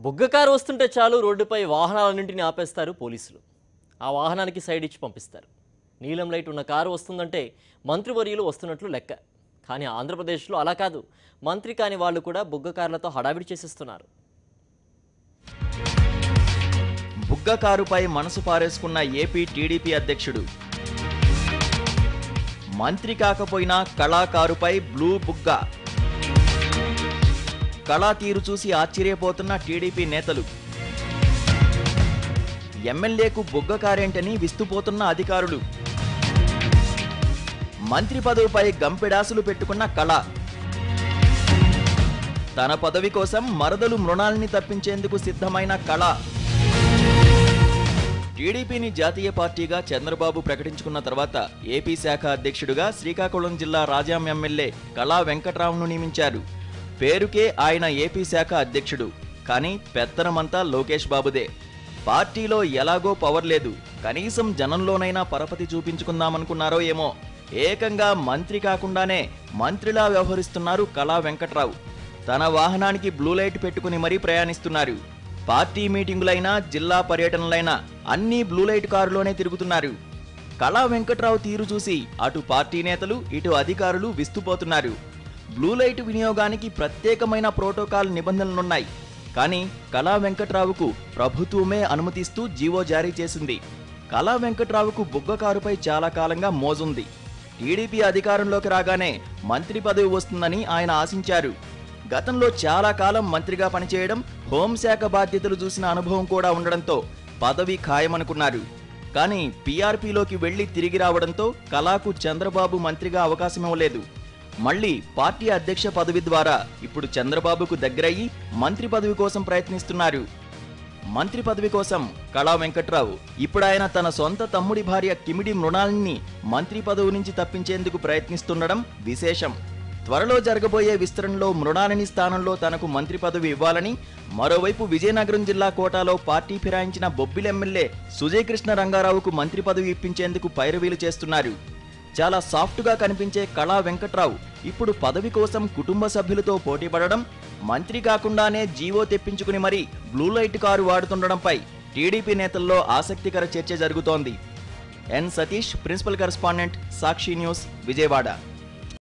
బుగ్గ కారు వస్తుంటే చాలు రోడ్డుపై వాహనాలన్నింటినీ ఆపేస్తారు పోలీసులు ఆ వాహనానికి సైడ్ ఇచ్చి పంపిస్తారు నీలం లైట్ ఉన్న కారు వస్తుందంటే మంత్రివర్యులు వస్తున్నట్లు లెక్క కానీ ఆంధ్రప్రదేశ్లో అలా కాదు మంత్రి కాని వాళ్ళు కూడా బుగ్గ కార్లతో హడావిడి చేసేస్తున్నారు బుగ్గ కారుపై మనసు పారేసుకున్న ఏపీ టీడీపీ అధ్యక్షుడు మంత్రి కాకపోయినా కళాకారుపై బ్లూ బుగ్గ కళా తీరు చూసి ఆశ్చర్యపోతున్న టీడీపీ నేతలు ఎమ్మెల్యేకు బుగ్గ కారేంటని విస్తుపోతున్న అధికారులు మంత్రి పదవిపై గంపెడాసులు పెట్టుకున్న కళ తన పదవి కోసం మరదలు మృణాల్ని తప్పించేందుకు సిద్ధమైన కళ టీడీపీని జాతీయ పార్టీగా చంద్రబాబు ప్రకటించుకున్న తర్వాత ఏపీ శాఖ అధ్యక్షుడిగా శ్రీకాకుళం జిల్లా రాజాం ఎమ్మెల్యే కళా వెంకట్రావును నియమించారు పేరుకే ఆయన ఏపీ శాఖ అధ్యక్షుడు కానీ పెత్తనమంతా లోకేష్ బాబుదే పార్టీలో ఎలాగో పవర్ లేదు కనీసం జనంలోనైనా పరపతి చూపించుకుందామనుకున్నారో ఏమో ఏకంగా మంత్రి కాకుండానే మంత్రిలా వ్యవహరిస్తున్నారు కళా వెంకట్రావు తన వాహనానికి బ్లూ లైట్ పెట్టుకుని మరీ ప్రయాణిస్తున్నారు పార్టీ మీటింగులైనా జిల్లా పర్యటనలైనా అన్నీ బ్లూ లైట్ కారులోనే తిరుగుతున్నారు కళా వెంకట్రావు తీరు చూసి అటు పార్టీ నేతలు ఇటు అధికారులు విస్తుపోతున్నారు బ్లూ లైట్ వినియోగానికి ప్రత్యేకమైన ప్రోటోకాల్ నిబంధనలున్నాయి కానీ కళా వెంకట్రావుకు ప్రభుత్వమే అనుమతిస్తూ జీవో జారీ చేసింది కళా వెంకట్రావుకు బుగ్గ కారుపై చాలా కాలంగా మోజుంది టీడీపీ అధికారంలోకి రాగానే మంత్రి పదవి వస్తుందని ఆయన ఆశించారు గతంలో చాలా కాలం మంత్రిగా పనిచేయడం హోంశాఖ బాధ్యతలు చూసిన అనుభవం కూడా ఉండడంతో పదవి ఖాయమనుకున్నారు కానీ పీఆర్పీలోకి వెళ్లి తిరిగి రావడంతో కళాకు చంద్రబాబు మంత్రిగా అవకాశం ఇవ్వలేదు మళ్ళీ పార్టీ అధ్యక్ష పదవి ద్వారా ఇప్పుడు చంద్రబాబుకు దగ్గరయ్యి మంత్రి పదవి కోసం ప్రయత్నిస్తున్నారు మంత్రి పదవి కోసం కళా వెంకట్రావు ఇప్పుడు ఆయన తన సొంత తమ్ముడి భార్య కిమిడి మృణాల్ని మంత్రి పదవి నుంచి తప్పించేందుకు ప్రయత్నిస్తుండడం విశేషం త్వరలో జరగబోయే విస్తరణలో మృణాలిని స్థానంలో తనకు మంత్రి పదవి ఇవ్వాలని మరోవైపు విజయనగరం జిల్లా కోటాలో పార్టీ ఫిరాయించిన బొబ్బిలి ఎమ్మెల్యే సుజయ్ కృష్ణ రంగారావుకు మంత్రి పదవి ఇప్పించేందుకు పైరవీలు చేస్తున్నారు చాలా సాఫ్ట్గా కనిపించే కళా వెంకట్రావు ఇప్పుడు పదవి కోసం కుటుంబ సభ్యులతో పోటీపడడం మంత్రి కాకుండానే జీవో తెప్పించుకుని మరీ బ్లూ లైట్ కారు వాడుతుండడంపై టీడీపీ నేతల్లో ఆసక్తికర చర్చ జరుగుతోంది N Satish principal correspondent Sakshi news Vijayawada